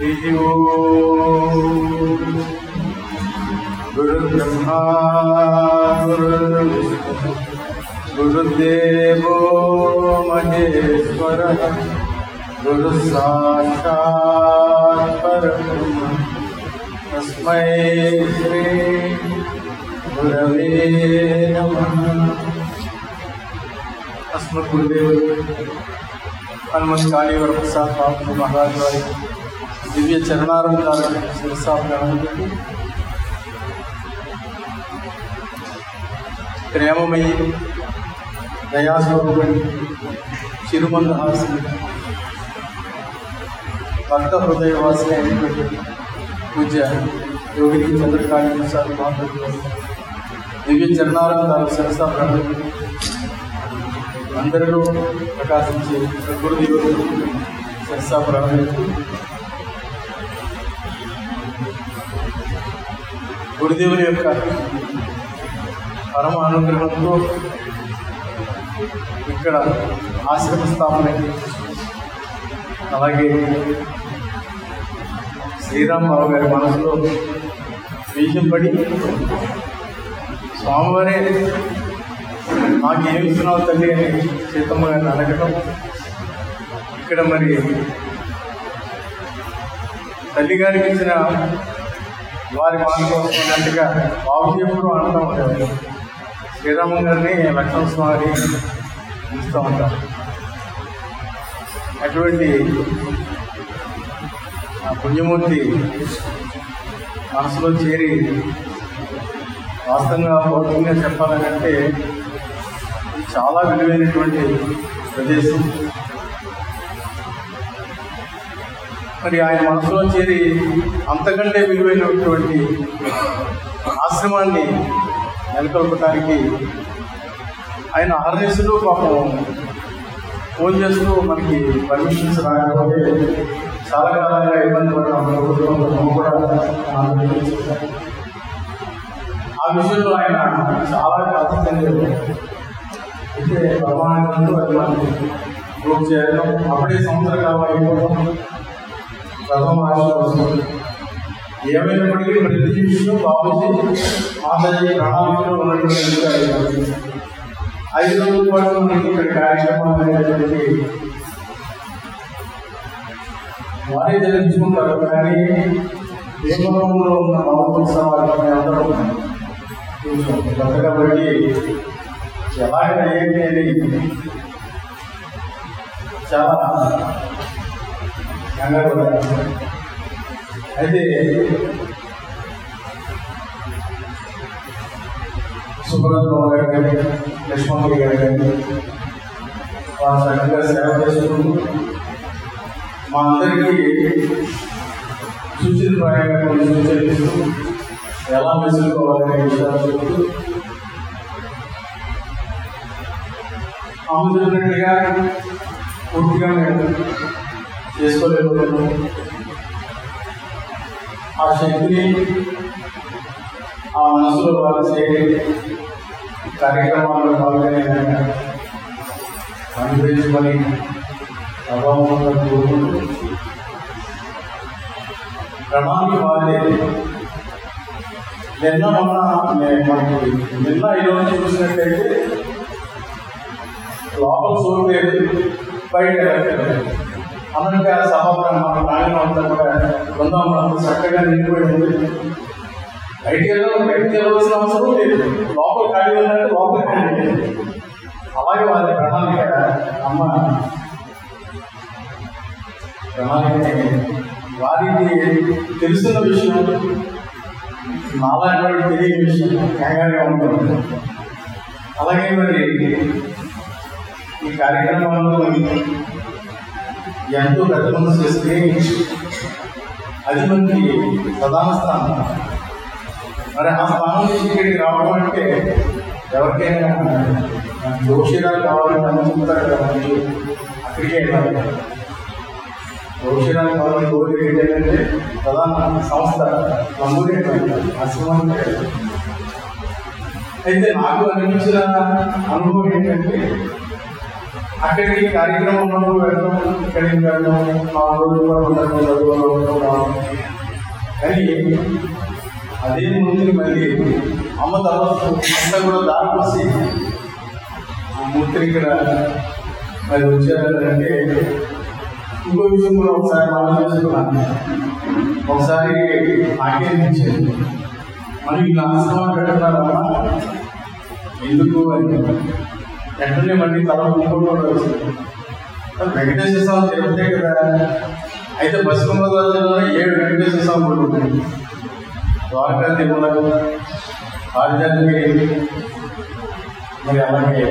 हरि ओम गुरुब्रह्मा गुरुर्विष्णु गुरुदेवो महेश्वरः गुरुः साक्षात् परब्रह्म तस्मै श्री गुरवे नमः अस्मद्गुरुदेव హనుమత్కాళీ వరప్రసాద్ బాబు మహారాజ్ వారి దివ్య చరణారంకాలను శిరసాపి ప్రేమమయ్యి దయాస్వరూపి చిరుమందహాసి భక్త హృదయవాసి అయినటువంటి పూజ్య యోగిని చంద్రకాళీ ప్రసాద్ మహారాజ్ వారి దివ్య చరణారంకాలు శిరసాపి అందరిలో ప్రకాశించే గురుదేవుడు సరసాపురాణకు గురుదేవుని యొక్క పరమ అనుగ్రహంతో ఇక్కడ ఆశ్రమ స్థాపన అయింది. అలాగే శ్రీరామబాబు గారి మనసులో బీజం పడి స్వామివారే నాకు ఏమి ఇస్తున్నావు తల్లి అని సీతమ్మ గారిని అడగటం ఇక్కడ మరి తల్లి గారికి ఇచ్చిన వారి మాట కోసం అన్నట్టుగా బాబు ఎప్పుడు అంటూ ఉండేవారు శ్రీరామ గారిని లక్ష్మణ స్వామి పిలుస్తూ ఉంటారు అటువంటి ఆ పుణ్యమూర్తి మనసులో చేరి వాస్తవంగా భౌతికంగా చెప్పాలంటే ఇది చాలా విలువైనటువంటి ప్రదేశం మరి ఆయన మనసులో చేరి అంతకంటే విలువైనటువంటి ఆశ్రమాన్ని నెలకొల్పడానికి ఆయన అహర్నిశలు పాపం ఫోన్ చేస్తూ మనకి పర్మిషన్స్ రాకపోతే చాలా కాలంగా ఇబ్బంది పడ్డాం ప్రభుత్వం కూడా ఆంధ్రప్రదేశ్ ఆ విషయంలో ఆయన చాలా కథ చెందారు అయితే భగవానుడు అది మనకి ప్రూవ్ చేయడం అప్పుడే సంవత్సర కాలం అయిపోవడం ప్రథమ ఆశ వస్తుంది ఏమైనప్పటికీ ప్రతి విషయం బాబుజీ మాతాజీ ప్రణాళికలో ఉన్నటువంటి విషయాలు. ఐదు రోజుల పాటు మనకి ఇక్కడ కార్యక్రమాలు అనేటువంటి వారే జరిపించుకుంటారు కానీ దేశంలో ఉన్న నవోత్సవాలు అందరూ కొంచెం కొత్తగా బట్టి ఎలాగ ఏంటి అని చాలా కంగారు పడ్డాను. అయితే సుబ్రహ్మణ్యం గారు కానీ లక్ష్మణ్ గారు కానీ వారు చక్కగా సేవ చేసుకుంటూ మా అందరికీ సూచన ప్రాయంగా కొన్ని సూచనలు ఇస్తూ ఎలా మెసులుకోవాలనే విషయాలు చెప్తూ అమ్ముతున్నట్టుగా పూర్తిగా మేము చేసుకోలేకపోతున్నాము ఆ శక్తిని ఆ మనసులో వాళ్ళు చేరి కార్యక్రమాల్లో పాల్గొనే అనుగ్రహించమని ప్రభావంగా కోరుకుంటూ ప్రణాళిక వారే నిన్న మొన్న నే- మనకి నిన్న ఈరోజు చూసినట్టయితే లోపల సోరు లేదు బయట కట్టలేదు అన్నట్టుగా సభాపరం మన ప్రాణం అంతా కూడా బృందం అంతా చక్కగా నిండిపోయి ఉంది బయటికి వెళ్ళాలి బయటికి వెళ్ళవలసిన అవసరం లేదు లోపల ఖాళీ ఉందంటే లోపల ఖాళీ లేదు అలాగే వారి ప్రణాళిక అమ్మ ప్రణాళికని వారికి తెలుస్తున్న విషయం నాలాంటి వాడికి తెలియని విషయం కంగారుగా ఉంటుంది అలాగే మరి ఈ కార్యక్రమాల్లో ఎంతో పెద్ద మనసు చేస్తే అది మనకి ప్రధాన స్థానం మరి ఆ స్థానం నుంచి ఇక్కడికి రావడం అంటే ఎవరికైనా జోషిరాలు కావాలని అనుకుంటారు కదా మీరు అక్కడికే వెళ్ళాలి జోషిరాలు కావాలని కోరిక ఏంటంటే ప్రధాన సంస్థ నంబూరి ఆశ్రమానికి వెళ్ళాలి. అయితే నాకు అనిపించిన అనుభవం ఏంటంటే అక్కడికి కార్యక్రమం ఉన్నప్పుడు వెళ్ళడం ఇక్కడికి వెళ్ళడం ఆ రోజు కూడా ఉండడం చదువులో ఉండడం రావడం. కానీ అదే మూర్తిని మళ్ళీ అమ్మ తర్వాత అంతా కూడా దారి వచ్చి ఆ మూర్తిని ఇక్కడ మరి వచ్చారంటే ఇంకో విషయం కూడా ఒకసారి మనం చేసుకున్నాను ఒకసారి నాకే అనిపించింది మనం ఇలా ఆశ్రమం పెట్టున్నారమ్మా ఎందుకు అని వెంటనే మళ్ళీ తల ముందుకోవడం వచ్చింది వెంకటేశ్వర స్వామి తిరుపతే కదా అయితే పశ్చిమ గోదావరి జిల్లాలో ఏడు వెంకటేశ్వర స్వామి గుడి ఉంటుంది ద్వారకా తిరుమల పారిజాతగిరి మరి అలాగే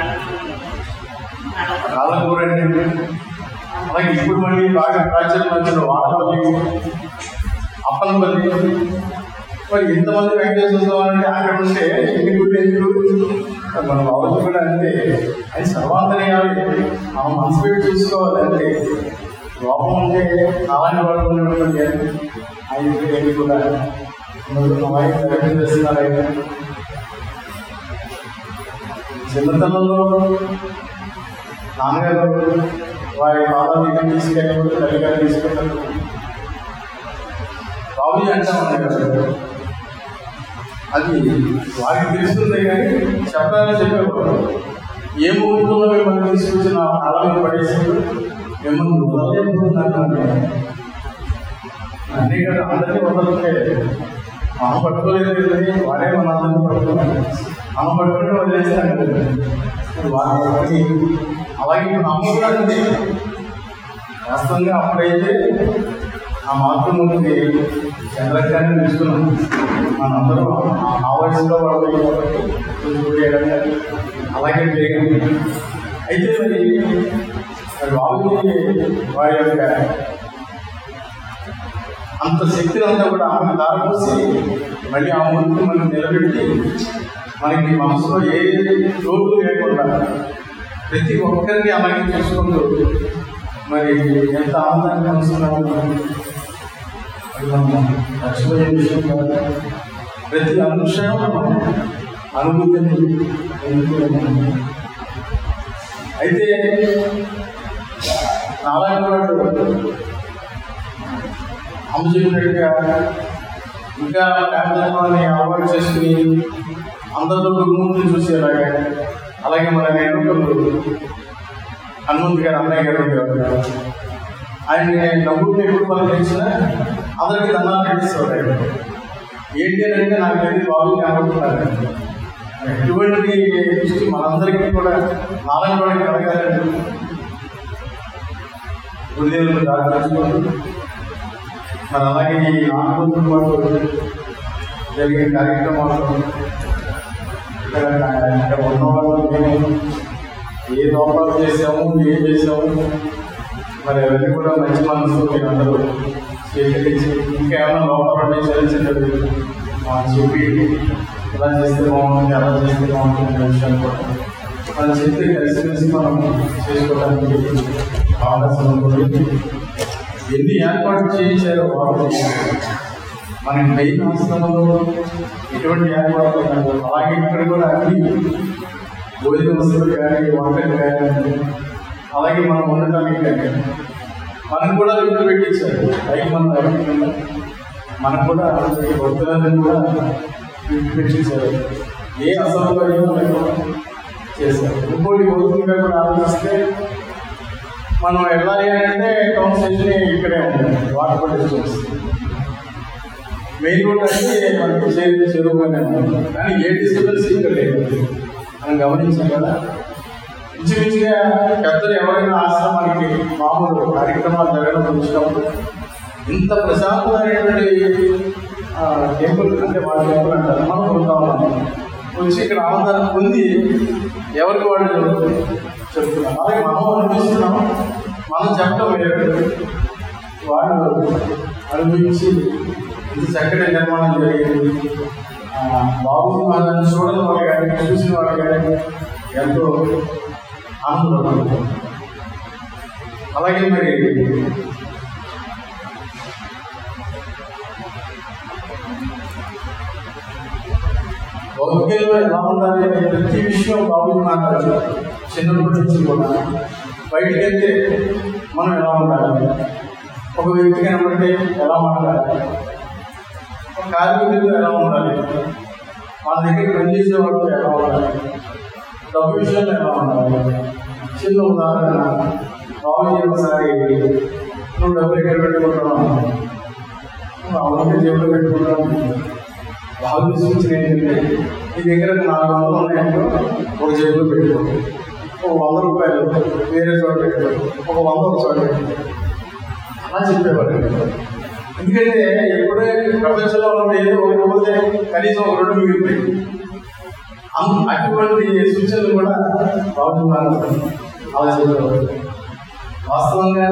కాలంకూరండి అలాగే ఇప్పుడు మళ్ళీ బాగా ప్రాచుర్యం వచ్చిన వాడపల్లి అప్పలపల్లి మరి ఇంతమంది వెంకటేశ్వర స్వామి అంటే అక్కడ ఉంటే ఎన్ని గుడ్లు ఎందుకు మన బాబు కూడా అంతే అది సర్వాంతర్యాలు మనం మనసు పెట్టి చూసుకోవాలి అంటే లోపం ఉంటే అలాంటి వాళ్ళు ఉన్నటువంటి ఆయన ఏమి కూడా అలాగే ప్రయత్నం చేస్తున్నారు ఆయన చిన్నతనంలో నాన్నగారు వారి పాదాలు దగ్గర తీసుకెళ్ళినప్పుడు తల్లిగారు తీసుకెళ్ళినప్పుడు బాబు అంటామన్నారు కదా అది వారికి తెలుస్తుంది కానీ చెప్పాలని చెప్పేవాడు ఏ ముహూర్తంలో మిమ్మల్ని తీసుకొచ్చి నా కాళ్ళ మీద పడేసినప్పుడు మిమ్మల్ని వదలలేకపోతున్నాను అన్నీ కదా అందరినీ వదలకే మనం పట్టుకోలేదు కదా, వాడే మన అందరినీ పట్టుకున్నాడు మనం పట్టుకుంటే వదిలేస్తాను కదా. వారి అలాగే ఇప్పుడు అమ్మ కూడా అంతే వాస్తవంగా అప్పుడైతే ఆ మాతృమూర్తి చంద్రకాన్ని తీసుకున్నాం మనందరం ఆ- ఆ వయసులో వాళ్ళు కాబట్టి కొంచెం చేయడం అలాగే పెరిగింది అయితే మరి మరి బాబుకి వారి యొక్క అంత శక్తిని అంతా కూడా ఆమె దారిపోసి మళ్ళీ ఆ ముందు మనం నిలబెట్టి మనకి మనసులో ఏ లోటు లేకుండా ప్రతి ఒక్కరిని అలాగే చూసుకుంటూ మరి ఎంత ఆనందాన్ని కలుస్తున్నాము అది మనం మర్చిపోయే విషయం కాదు ప్రతి అంశం మనం అనుభూతిని పొందుతున్నాము. అయితే నారాయణ వాడు అమ్మ చెప్పినట్టుగా ఇంకా పేదతత్వాన్ని అలవాటు చేసుకుని అందరిలో గురుమూర్తిని చూసేలాగా అలాగే మన నేర్పకులు హనుమంత్ గారు అన్నయ్య గారు ఉండేవారు ఆయన నవ్వుని ఎప్పుడు పలకరించినా అందరికి దండాలు పెట్టిస్తారు ఆయన ఏంటి అని అంటే నాకు తెలియదు బాబు కనబడుతున్నారు ఎటువంటి దృష్టి మనందరికీ కూడా నారాయణ కలగాలని గురుదేవులు ప్రార్థించుకోండి మరి అలాగే ఈ నాలుగు పాటు జరిగే కార్యక్రమాలు ఇక్కడ ఇక్కడ ఉన్నవాళ్ళు మేము ఏ లోపాలు చేసాము ఏం చేసాము మరి అవన్నీ కూడా మంచి మనసు మీరు అందరూ స్వీకరించి ఇంకేమైనా లోపాలు ఉంటే సరిచేటది మాకు చెప్పి ఇలా చేస్తే బాగుంటుంది అలా చేస్తే బాగుంటుంది అనే విషయాలు కూడా మనం చెప్పి కలిసిమెలిసి మనం చేసుకోవడానికి అవకాశం ఉంటుంది ఎన్ని ఏర్పాటు చేయించారో వాళ్ళు మనకి మెయిన్ ఆశ్రమంలో ఎటువంటి ఏర్పాట్లు ఉండవు. అలాగే ఇక్కడ కూడా అన్ని భోజన వస్తువులు కానీ వంటలు కానీ అలాగే మనం ఉండటానికి కానీ మనకు కూడా ఇల్లు పెట్టించారు పైకి మనం అడుగుతున్నాం మనకు కూడా ఈ భక్తులను కూడా ఇల్లు పెట్టించారు ఏ అసౌకర్యం లేకుండా చేశారు ఇంకోటి భౌతికంగా కూడా ఆలోచిస్తే మనం వెళ్ళాలి అంటే టౌన్ స్టేషన్ ఇక్కడే ఉంటుంది వాటర్ డిస్టెన్స్ మెయిన్ రోడ్ అంటే మనకి చేరు చెరువుగానే ఉంటుంది కానీ ఏ డిస్టర్బెన్స్ ఇక్కడ లేదు మనం గమనించాం కదా ఇంచుమించుగా పెద్దలు ఎవరైనా ఆశ్రమానికి మామూలు కార్యక్రమాలు జరగడం వచ్చినప్పుడు ఇంత ప్రశాంతమైనటువంటి ఆ, టెంపుల్ అంటే వాళ్ళ టెంపుల్ అంటారు మనం పొందుతాం వచ్చి ఇక్కడ ఆనందాన్ని పొంది ఎవరికి వాళ్ళు చెప్తున్నాం అలాగే మనం అనిపిస్తున్నాం మనం చెప్పడం వేరు వాళ్ళు అనిపించి ఇంత చక్కటి నిర్మాణం జరిగింది ఆ, బాబు మనల్ని చూడని వాళ్ళు కానీ చూసిన వాళ్ళు కానీ ఎంతో ఆనందపడుతుంది అలాగే మరి భౌతికంలో ఎలా ఉండాలి అనే ప్రతి విషయం బాబు మాట్లాడుతున్నారు చిన్నప్పటి నుంచి కూడా బయటికి వెళ్తే మనం ఎలా ఉండాలి ఒక వ్యక్తి కనబడితే ఎలా మాట్లాడాలి ఒక కార్మికుడితో ఎలా ఉండాలి మన దగ్గర పనిచేసే వాళ్ళతో ఎలా ఉండాలి డబ్బు విషయంలో ఎలా ఉండాలి చిన్న ఉదాహరణ బాబు ఒకసారి నువ్వు డబ్బులు ఎక్కడ పెట్టుకుంటున్నావు అవునంటే జేబులో పెట్టుకుంటాం బాబు సూచన ఏంటంటే నీ దగ్గర నాలుగు వందలు ఉన్నాయంటే ఒక జేబులో పెట్టుకో ఒక వంద రూపాయలు వేరే చోట పెట్టుకో ఒక వంద ఒక చోట పెట్టుకో అలా చెప్పేవాడు ఎందుకంటే ఎప్పుడే ప్రపంచంలో ఉన్న ఏదో ఒకటి పోతే కనీసం ఒక రెండు మిగులుతాయి అం- అటువంటి సూచనలు కూడా బాగున్నారు అలా చెప్పేవాడు వాస్తవంగా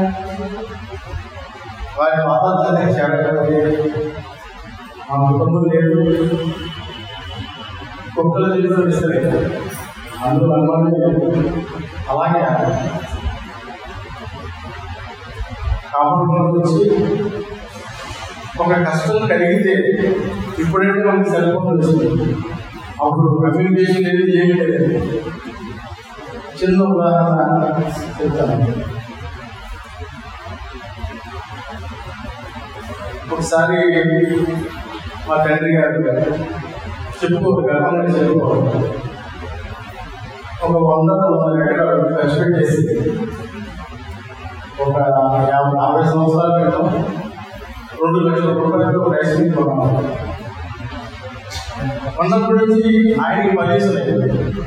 వారి మతాచార్య చేరకపోతే మా కుటుంబం లేదు కుక్కల జీవితం ఇస్తలేదు అందులో అనుమానం లేదు అలాగే కాపాడుకుంటూ వచ్చి ఒక కష్టం కలిగితే ఇప్పుడైతే మనకి సెల్ ఫోన్ వచ్చింది అప్పుడు కమ్యూనికేషన్ లేదు ఏమీ లేదు చిన్న ఉదాహరణ చెప్తాను ఒకసారి మా తండ్రి గారు చెప్పుకోరు గర్వంగా చెప్పుకోరు ఒక వంద వందల ఎకరాలు ఖర్చు పెట్టేసి ఒక యాభై నలభై సంవత్సరాల క్రితం రెండు లక్షల రూపాయలతో ఒక ఐస్ క్రీమ్ కొన్నాము కొన్నప్పటి నుంచి ఆయనకి పదేసి లేదు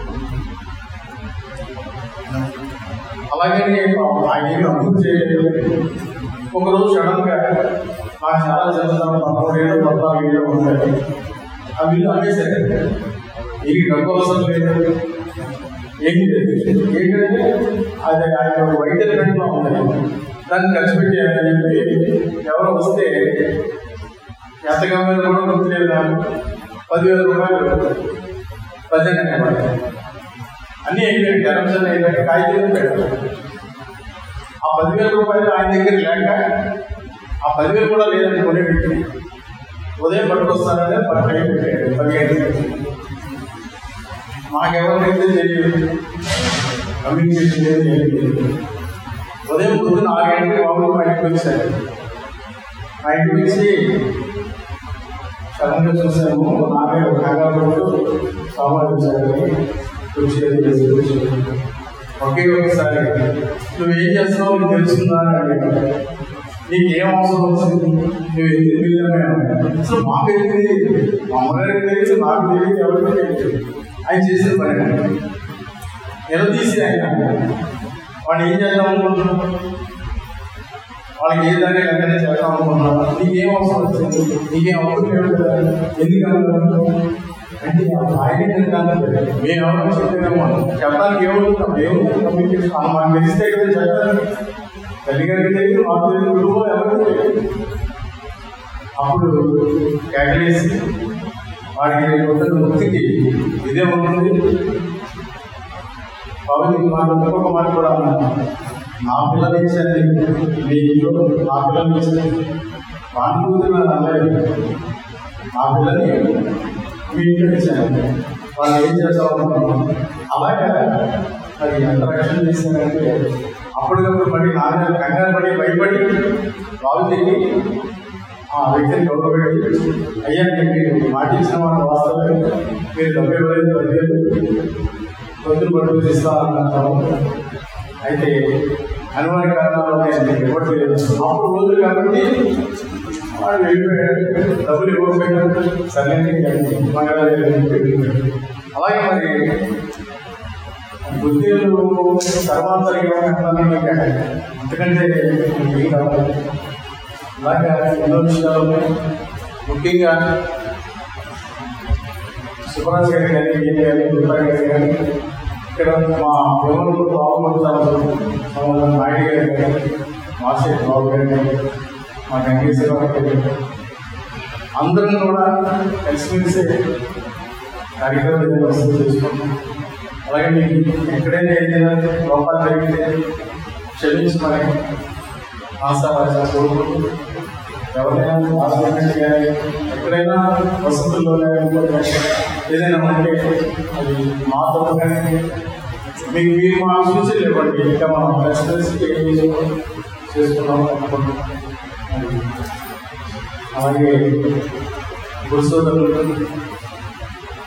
అలాగే ఆయన ఏమి అభివృద్ధి చేయలేదు ఒకరోజు సడన్ గా నాకు చాలా చదువుతాను పదమూడు ఏళ్ళు పద్నాలుగు ఏళ్ళు ఉంటాయి ఆ బిల్లు అమ్మేశారు ఇది డబ్బు అవసరం లేదు ఏమి లేదు ఏంటంటే అది ఆయన వైద్య రంగంలో ఉంది దాన్ని ఖర్చు పెట్టారని చెప్పి ఎవరో వస్తే ఎంతగా మీద కూడా గుర్తులేదు నాకు పదివేల రూపాయలు ప్రజెంట్ అనమాట అన్నీ అయిపోయాయి కరప్షన్ అయిపోయాయి కాగితం పెట్టారు ఆ పదివేల రూపాయలు ఆయన దగ్గర లేక ఆ పదివేలు కూడా లేదని కొని పెట్టి ఉదయం పట్టుకొస్తానంటే పది టైం పెట్టాడు పదిహేను మాకెవరికైతే తెలియదు కమ్యూనికేషన్ లేదు ఏమీ లేదు ఉదయం పొద్దున్న ఆరు గంటలకు బాబు మా ఇంటికి వచ్చారు మా ఇంటికి వచ్చి సడన్గా చూసాము నాకే ఒక కంగారు పడుతూ సామాన్లు వచ్చారని వచ్చేది వచ్చి ఒకే ఒకసారి నువ్వేం చేస్తున్నావు నీకు తెలుస్తుందా అని అడిగాను నీకు ఏం అవసరం వచ్చింది నువ్వు ఎందుకు వెళ్ళామే అసలు మాకు ఏం తెలియదు మా అమ్మగారికి తెలియదు నాకు తెలియదు ఎవరికి తెలియదు ఆయన చేసిన పని నిలదీసి ఆయన వాడు ఏం చేద్దాం అనుకుంటున్నావు వాళ్ళకి ఏ దాన్ని వెంటనే చేద్దాం అనుకుంటున్నావు నీకేం అవసరం వచ్చింది నీకేం అవసరం లేదు కదా ఎందుకు అనుకుంటున్నావు అంటే ఆయన కాదు మేము ఎవరు చెప్పేమో చెప్పడానికి ఏమవుతున్నాం ఏముంది కమ్యూనికేషన్ ఆ మాకు తెలిస్తే కదా చెప్పాలి తల్లిగారికి తెలియదు మాకు తెలియదు కుటుంబం ఎవరికి తెలియదు అప్పుడు కేకలేసి వాడికి కొత్త వృత్తికి ఇదే ఉంటుంది పవన్ మాట ఇంకొక మాట కూడా అన్నాను నా పిల్లలు ఇచ్చారు మీ ఇంట్లో నా పిల్లలు ఇచ్చారు వాడి కూతురు అనలేదు నా పిల్లని మీ ఇంట్లో ఇచ్చాను వాళ్ళు ఏం చేస్తాం అలాగే అది ఎంత రక్షణ చేశారంటే అప్పటికప్పుడు పడి నాన్న కంగారు పడి భయపడి బాబుకి ఆ వ్యక్తిని గౌరవపెట్టి అయ్యా నేను మీరు మాట ఇచ్చిన మాట వాస్తవమే మీరు డబ్బు ఇవ్వలేదు పదివేలు పొద్దున పట్టుకు ఇస్తా అన్నాను అయితే అనుమాన కారణాల వల్ల నేను ఇవ్వట్లేదు అప్పుడు రోజులు కాబట్టి వాడు వెళ్ళిపోయాడు డబ్బులు ఇవ్వకపోయాడు సరైన అలాగే మరి బుద్ధిలు సర్వాంతరికంగా ఎందుకంటే ఏం కావాలి అలాగే ఎన్నో విషయాలు ఉన్నాయి. ముఖ్యంగా సుబ్రాజ్ గారి కానీ ఏం కానీ దుర్గా గారి కానీ ఇక్కడ మా ఎవరు బాగుపడతారు సమాధానం నాయుడు గారి కానీ మాసేట్ బాబు గారి కానీ మా గంగేశ్వరరావు గారి కానీ అందరం కూడా కలిసిమెలిసి కార్యక్రమం వసూలు చేసుకుంటాం అలాగే మీకు ఎక్కడైనా ఏదైనా లోపాలు జరిగితే క్షమించమని ఆశావాచ కోరుకుంటూ ఎవరైనా హాస్పిటల్ కానీ ఎక్కడైనా వసతుల్లో లేకపోతే ఏదైనా ఉంటే అది మా తరఫు కానీ మీకు మీరు మా సూచనలు ఇవ్వండి ఇంకా మనం ఎక్స్ప్రెస్ చేసుకున్నాం అనుకుంటున్నాం అలాగే గురుసోదరులు